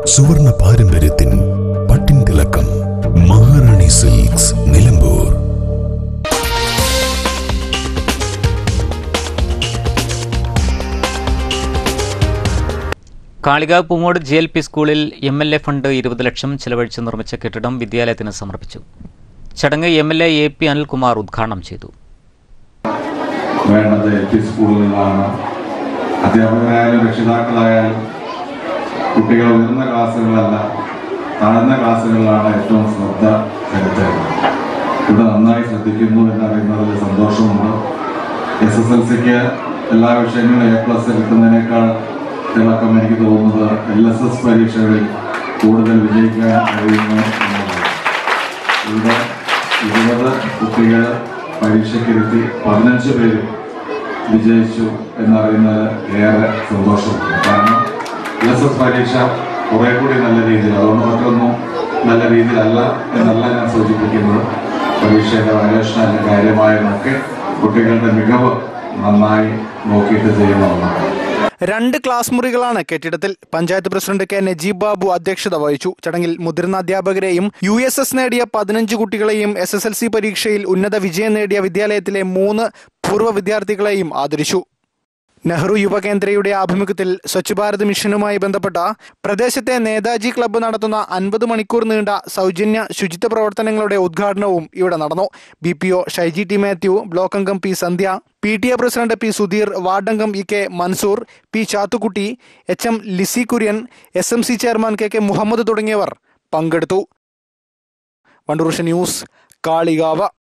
സുവർണ പാരമ്പര്യത്തിൻ പട്ടിൻ തിളക്കം Maharani silks Nilambur Kalikavu Poongode G L P സ്കൂളിൽ എം എൽ എ ഫണ്ട് ഇരുപത് ലക്ഷം ചെലവഴിച്ച് നിർമ്മിച്ച കെട്ടിടം വിദ്യാലയത്തിന് സമർപ്പിച്ചു ചടങ്ങ് M L A A P Anilkumar ഉദ്ഘാടനം ചെയ്തു വേണ്ടത് എൽ പി സ്കൂളുകളിലാണ് അധ്യാപകരായാലും രക്ഷിതാക്കളായാലും കുട്ടികൾ ഉയർന്ന ക്ലാസ്സുകളല്ല താഴ്ന്ന ക്ലാസ്സുകളിലാണ് ഏറ്റവും ശ്രദ്ധ ചെലുത്തേണ്ടത് ഇവിടെ നന്നായി ശ്രദ്ധിക്കുന്നു എന്നറിയുന്നതിൽ സന്തോഷമുണ്ട് എസ് എസ് എൽ സിക്ക് എല്ലാ വിഷയങ്ങളും എ പ്ലസ് കിട്ടുന്നതിനേക്കാൾ തിളക്കം എനിക്ക് തോന്നുന്നത് എൽ എസ് എസ് പരീക്ഷകളിൽ കൂടുതൽ വിജയിക്കാൻ കഴിയുന്നു എന്നുള്ളതാണ് ഇവിടെ ഇരുപത് കുട്ടികൾ പരീക്ഷയ്ക്കിരുത്തി പതിനഞ്ച് പേര് വിജയിച്ചു എന്നറിയുന്നത് ഏറെ സന്തോഷമുണ്ട് കാരണം എൽ എസ് എസ് പരീക്ഷ കുറെ കൂടി നല്ല രീതിയിൽ അതുകൊണ്ട് മറ്റൊന്നും നല്ല രീതിയിലല്ല എന്നല്ല ഞാൻ സൂചിപ്പിക്കുന്നത് പരീക്ഷയുടെ വാല്യുവേഷൻ കാര്യമായതൊക്കെ കുട്ടികളുടെ മികവ് നന്നായി നോക്കിയിട്ട് ചെയ്യുന്ന ഒന്നാണ് രണ്ട് ക്ലാസ് മുറികളാണ് കെട്ടിടത്തിൽ പഞ്ചായത്ത് പ്രസിഡന്റ് കെ നജീബ് ബാബു അധ്യക്ഷത വഹിച്ചു ചടങ്ങിൽ മുതിർന്ന അധ്യാപകരെയും യു എസ് എസ് നേടിയ പതിനഞ്ച് കുട്ടികളെയും എസ് എസ് എൽ സി പരീക്ഷയിൽ ഉന്നത വിജയം നേടിയ വിദ്യാലയത്തിലെ മൂന്ന് പൂർവ്വ വിദ്യാർത്ഥികളെയും ആദരിച്ചു നെഹ്റു യുവകേന്ദ്രയുടെ ആഭിമുഖ്യത്തിൽ സ്വച്ഛ് ഭാരത് മിഷനുമായി ബന്ധപ്പെട്ട പ്രദേശത്തെ നേതാജി ക്ലബ്ബ് നടത്തുന്ന അൻപത് മണിക്കൂർ നീണ്ട സൗജന്യ ശുചിത്വ പ്രവർത്തനങ്ങളുടെ ഉദ്ഘാടനവും ഇവിടെ നടന്നു B P O Shaiji T Mathew block അംഗം P Sandhya P T A president P Sudheer വാർഡംഗം E K Mansoor P Chathukutty H M Lissy Kurian S M C chairman K K Muhammad തുടങ്ങിയവർ പങ്കെടുത്തു വണ്ടൂർഷ ന്യൂസ് കാളികാവ